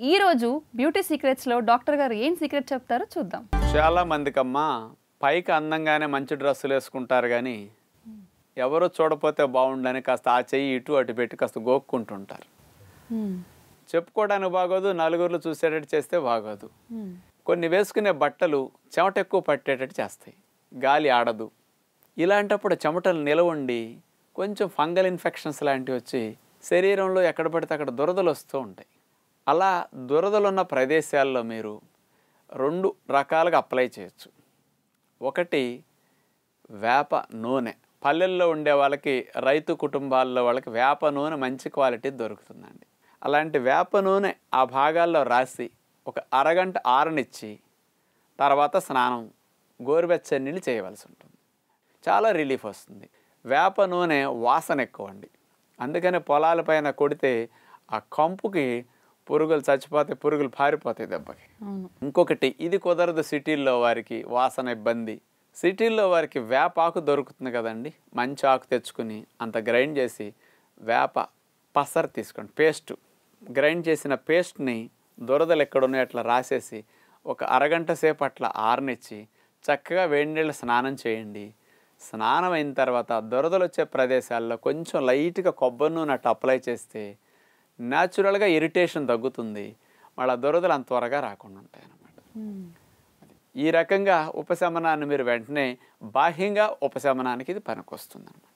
ఈ రోజు beauty సీక్రెట్స్లో doctor గారు ఏం సీక్రెట్ చెప్తారో చూద్దాం చాలా మందికమ్మా పైకి అందంగానే మంచి డ్రెస్సులు వేసుకుంటారు కానీ ఎవరో చూడపోతే బాగుండని కాస్త ఆ చెయ్యి ఇటు అటు పెట్టి కాస్త గోక్కుంటుంటారు చెప్పుకోవడానికి బాగోదు నలుగురు చూసేటట్టు చేస్తే బాగోదు కొన్ని వేసుకునే బట్టలు చెమట ఎక్కువ పట్టేటట్టు చేస్తాయి గాలి ఆడదు ఇలాంటప్పుడు చెమటలు నిలవండి కొంచెం ఫంగల్ ఇన్ఫెక్షన్స్ లాంటివి వచ్చి శరీరంలో ఎక్కడ పడితే అక్కడ దురదలు వస్తూ ఉంటాయి అలా దురదలు ఉన్న ప్రదేశాల్లో మీరు రెండు రకాలుగా అప్లై చేయొచ్చు ఒకటి వేప నూనె పల్లెల్లో ఉండే వాళ్ళకి రైతు కుటుంబాల్లో వాళ్ళకి వేప నూనె మంచి క్వాలిటీ దొరుకుతుందండి అలాంటి వేప నూనె ఆ భాగాల్లో రాసి ఒక అరగంట ఆరనిచ్చి తర్వాత స్నానం గోరువెచ్చని నీళ్ళు చేయవలసి ఉంటుంది చాలా రిలీఫ్ వస్తుంది వేప నూనె వాసన ఎక్కువ అండి అందుకని పొలాలపైన కొడితే ఆ కంపుకి పురుగులు చచ్చిపోతాయి పురుగులు పారిపోతాయి దెబ్బకి అవును ఇంకొకటి ఇది కుదరదు సిటీల్లో వారికి వాసన ఇబ్బంది సిటీల్లో వారికి వేప ఆకు దొరుకుతుంది కదండి మంచి ఆకు తెచ్చుకుని అంత గ్రైండ్ చేసి వేప పసరు తీసుకోండి పేస్ట్ గ్రైండ్ చేసిన పేస్ట్ని దురదలు ఎక్కడున్నాయో అట్లా రాసేసి ఒక అరగంట సేపు అట్లా ఆరనిచ్చి చక్కగా వేడి నీళ్ళు స్నానం చేయండి స్నానం అయిన తర్వాత దురదలు వచ్చే ప్రదేశాల్లో కొంచెం లైట్గా కొబ్బరి నూనె అట్లా అప్లై చేస్తే న్యాచురల్గా ఇరిటేషన్ తగ్గుతుంది మళ్ళీ దురదలు అంత త్వరగా రాకుండా ఉంటాయి అన్నమాట ఈ రకంగా ఉపశమనాన్ని మీరు వెంటనే బాహ్యంగా ఉపశమనానికి ఇది పనికొస్తుంది